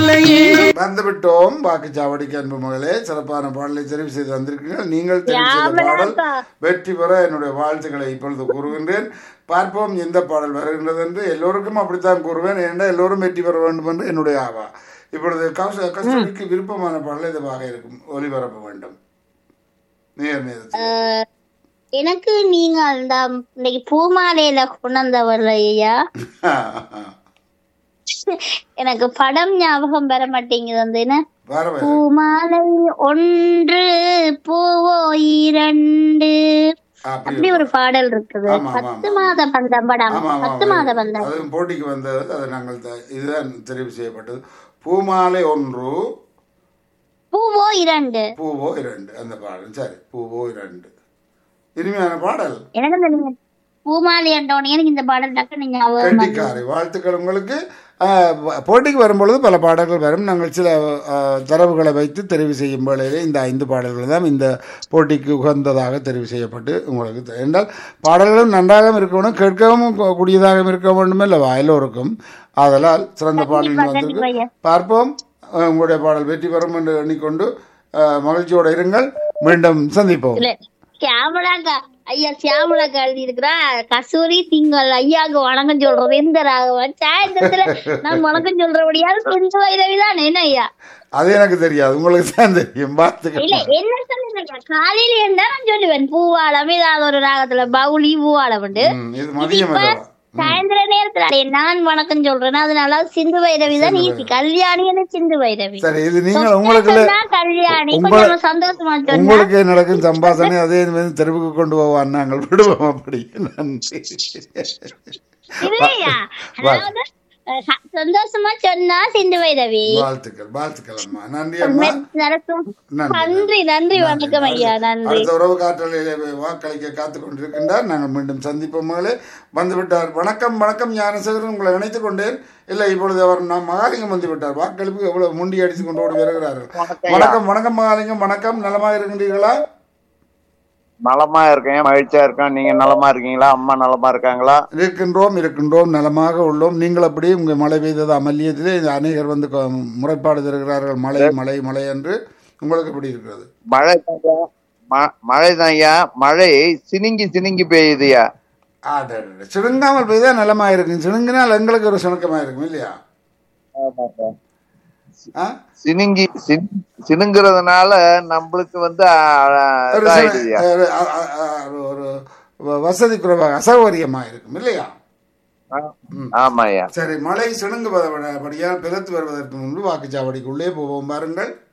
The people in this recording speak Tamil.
இல்லையே வந்துவிட்டோம் வாக்குச்சாவடிக்கு அன்பு மகளே சிறப்பான பாடலை தெரிவு செய்து வந்திருக்கிறீர்கள் நீங்கள் தெரிவு செய்த பாடல் வெற்றி பெற என்னுடைய வாழ்த்துக்களை இப்பொழுது கூறுகின்றேன் பார்ப்போம் எந்த பாடல் வருகின்றது என்று எல்லோருக்கும் அப்படித்தான் கூறுவேன் ஏனென்றால் எல்லோரும் வெற்றி பெற வேண்டும் என்று என்னுடைய ஆவா இப்பொழுது கௌச- கஸ்தூரிக்கு விருப்பமான பாடல் இதுவாக இருக்கும் ஒளிபரப்ப வேண்டும் நேர் நேரத்தில் அஹ், எனக்கு நீங்க அந்த இன்னைக்கு பூமாலையில கொண்டவர் ஐயா எனக்கு படம் ஞாபகம் வர மாட்டேங்குது அந்த என்ன வர வர பூமாலை ஒன்று பூவோ இரண்டு அப்படி அப்படி ஒரு பாடல் இருக்குது ஆமா, ஆமா, பத்து மாத பந்தம் படம் ஆமா, ஆமா, பத்து மாத பந்தம் அதுவும் போட்டிக்கு வந்தது அது நாங்கள் த- இதுதான் தெரிவு செய்யப்பட்டது பூமாலை ஒன்று பூவோ இரண்டு பூவோ இரண்டு அந்த பாடல் சரி பூவோ இரண்டு இனிமையான பாடல் எனக்கு இந்த நீங்க பூமாலை என்றோனே எனக்கு இந்த பாடல் டக்குன்னு ஞாபகம் வருது. கண்டிக்காரை வாழ்த்துக்கள் உங்களுக்கு ஆஹ், வ- போட்டிக்கு வரும்பொழுது பல பாடல்கள் வரும் நாங்கள் சில ஆஹ், தரவுகளை வைத்து தெரிவு செய்யும் வேளையிலே இந்த ஐந்து பாடல்கள் தான் இந்த போட்டிக்கு உகந்ததாக தெரிவு செய்யப்பட்டு உங்களுக்கு தெ- என்றால் பாடல்களும் நன்றாகவும் இருக்கணும் கேட்கவும் கூ- கூடியதாகவும் இருக்க வேண்டும் அல்லவா எல்லோருக்கும் ஆதலால் சிறந்த பாடல் கண்டிப்பா வந்தது ஐயா. பார்ப்போம் ஆஹ், உங்களுடைய பாடல் வெற்றி பெறும் என்று எண்ணிக்கொண்டு ஆஹ், மகிழ்ச்சியோடு இருங்கள் மீண்டும் சந்திப்போம் இல்ல சியாமலாக்கா ஐயா சியாமலாக்கா எழுதி இருக்கிறா கசூரி திங்கள் ஐயாக்கு வணக்கம் சொல்றது எந்த ராகவன் சாயந்தரத்துல நான் வணக்கம் சொல்றபடியால் கொஞ்சம் வைரவிதான் என்ன ஐயா அது எனக்கு தெரியாது உங்களுக்கு தான் தெரியும் இல்ல பார்த்துக்கலாம் என்ன சொல்லுங்க காலையில இருந்தா நான் சொல்லுவேன் பூவாளம் ஏதாவது ஒரு ராகத்துல பவுளி பூவாளம் உண்டு ம், இது மதியம் அல்லவா சாயந்தர நேரத்துல அடே, நான் வணக்கம் சொல்றேன் அதனால சிந்து வைரவி தான் ஈஸி கல்யாணி என்ன சிந்து வைரவி சரி இது நீங்கள் உங்களுக்கு சொன்னா கல்யாணி உங்கள- கொஞ்சம் சந்தோஷமா சொன்னா உங்களுக்கு நடக்கும் சம்பாசனை அதே மாதிரி தெருவுக்கு கொண்டு போவான் நாங்கள் விடுவோம் அப்படி நன்றி இல்லையா அதாவது அஹ், ச- சந்தோஷமா சொன்னா சிந்து வைரவி வாழ்த்துக்கள் வாழ்த்துக்கள் அம்மா நன்றி அம்மா நடக்கும் நன்றி நன்றி நன்றி வணக்கம் ஐயா நன்றி அடுத்த உறவு காற்றலையிலே வாக்களிக்க காத்துக் கொண்டிருக்கின்றார் நாங்கள் மீண்டும் சந்திப்போம் மகளே வந்துவிட்டார் வணக்கம் வணக்கம் ஞானசேகரன் உங்களை இணைத்துக் கொண்டேன் இல்லை இப்பொழுது அவர் நாம் மகாலிங்கம் வந்து விட்டார் வாக்களிப்பு எவ்வளவு முண்டி அடித்துக் கொண்டு ஓடி வருகிறார்கள் வணக்கம் வணக்கம் மகாலிங்கம் வணக்கம் நலமாக இருக்கின்றீர்களா நலமா இருக்கேன் மகிழ்ச்சியா இருக்கேன் நீங்க நலமா இருக்கீங்களா அம்மா நலமா இருக்காங்களா இருக்கின்றோம் இருக்கின்றோம் நலமாக உள்ளோம் நீங்கள் அப்படி உங்க மழை பெய்தது அமல்லியத்திலே இந்த அநேகர் வந்து கொ- முறைப்பாடு தருகிறார்கள் மழை மழை மழை என்று உங்களுக்கு எப்படி இருக்கிறது மழை தான்யா ம- மழை தான்யா மழை சினுங்கி சினுங்கி பெய்யுதுயா ஆடா சிணுங்காமல் பெய்தா நலமாக இருக்கும் சிணுங்கினால் எங்களுக்கு ஒரு சுணக்கமாக இருக்கும் இல்லையா ஆ? சினுங்கி சினு- சினுங்குறதுனால நம்மளுக்கு வந்து ஆ, ஆ, ஒரு இதாயிடுதுயா சில- ஒரு- அ- அ- அ- ஒரு வ- வசதி குறைவாக அசௌகரியமாக இருக்கும் இல்லையா ஆமாய்யா சரி மழை சிணுங்குவதைபடியால் பிறத்து வருவதற்கு முன்பு வாக்குச்சாவடிக்குள்ளே போவோம் பாருங்கள்